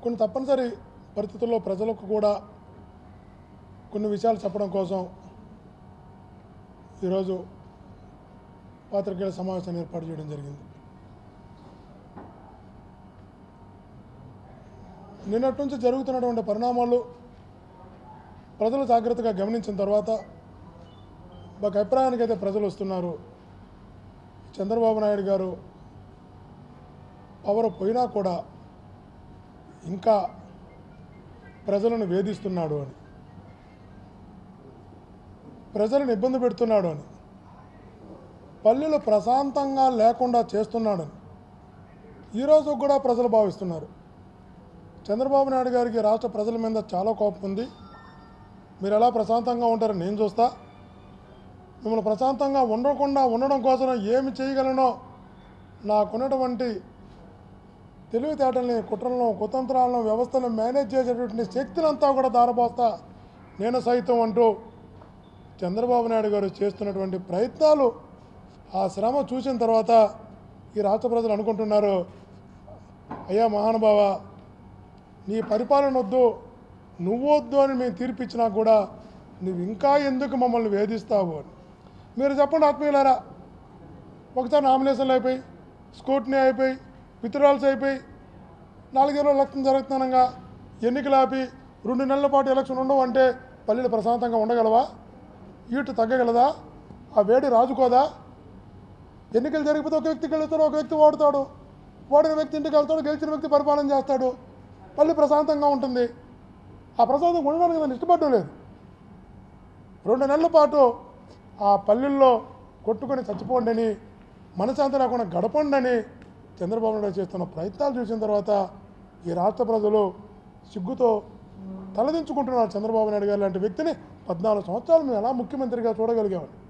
కొన్ని తప్పనిసరి పరిస్థితుల్లో ప్రజలకు కూడా కొన్ని విషయాలు చెప్పడం కోసం ఈరోజు పాత్రికేయుల సమావేశాన్ని ఏర్పాటు చేయడం జరిగింది నిన్నటి నుంచి జరుగుతున్నటువంటి పరిణామాలు ప్రజలు జాగ్రత్తగా గమనించిన తర్వాత ఒక అభిప్రాయానికి అయితే ప్రజలు వస్తున్నారు చంద్రబాబు నాయుడు గారు పవర్ పోయినా కూడా ఇంకా ప్రజలను వేధిస్తున్నాడు అని ప్రజలను ఇబ్బంది పెడుతున్నాడు అని పల్లెలు ప్రశాంతంగా లేకుండా చేస్తున్నాడని ఈరోజు కూడా ప్రజలు భావిస్తున్నారు చంద్రబాబు నాయుడు గారికి రాష్ట్ర ప్రజల మీద చాలా కోపం ఉంది మీరు ఎలా ప్రశాంతంగా ఉంటారని నేను చూస్తా మిమ్మల్ని ప్రశాంతంగా ఉండకుండా ఉండడం కోసం ఏమి చేయగలనో నాకున్నటువంటి తెలివితేటల్ని కుట్రలను కుతంత్రాలను వ్యవస్థను మేనేజ్ చేసేటువంటి శక్తినంతా కూడా దారపోస్తా నేను సైతం అంటూ చంద్రబాబు నాయుడు గారు చేస్తున్నటువంటి ప్రయత్నాలు ఆ శ్రమ చూసిన తర్వాత ఈ రాష్ట్ర ప్రజలు అనుకుంటున్నారు అయ్యా మహానుభావ నీ పరిపాలన వద్దు నువ్వు వద్దు అని మేము తీర్పిచ్చినా కూడా నువ్వు ఇంకా ఎందుకు మమ్మల్ని వేధిస్తావు అని మీరు చెప్పండి ఆత్మీయులారా ఒకసారి నామినేషన్లు అయిపోయి స్కూట్నీ అయిపోయి విత్డ్రాల్స్ అయిపోయి నాలుగేళ్ళ ఎలక్షన్ జరుగుతున్నాగా ఎన్నికలు ఆపి రెండు నెలల పాటు ఎలక్షన్ ఉండవు అంటే పల్లెలు ప్రశాంతంగా ఉండగలవా ఈటు తగ్గగలదా ఆ వేడి రాజుకోదా ఎన్నికలు జరిగిపోతే ఒక వ్యక్తికి వెళ్తాడు ఒక వ్యక్తి ఓడతాడు ఓడిన వ్యక్తి ఇంటికి వెళ్తాడు గెలిచిన వ్యక్తి పరిపాలన చేస్తాడు పల్లి ప్రశాంతంగా ఉంటుంది ఆ ప్రశాంతంగా ఉండడానికి నేను ఇష్టపడడం లేదు రెండు నెలల పాటు ఆ పల్లెల్లో కొట్టుకొని చచ్చిపోండి అని మనశాంతి లేకుండా గడపండి అని చంద్రబాబు నాయుడు చేస్తున్న ప్రయత్నాలు చూసిన తర్వాత ఈ రాష్ట్ర ప్రజలు సిగ్గుతో తలదించుకుంటున్నారు చంద్రబాబు నాయుడు గారు లాంటి వ్యక్తిని పద్నాలుగు సంవత్సరాలు మేము ఎలా ముఖ్యమంత్రిగా చూడగలిగామని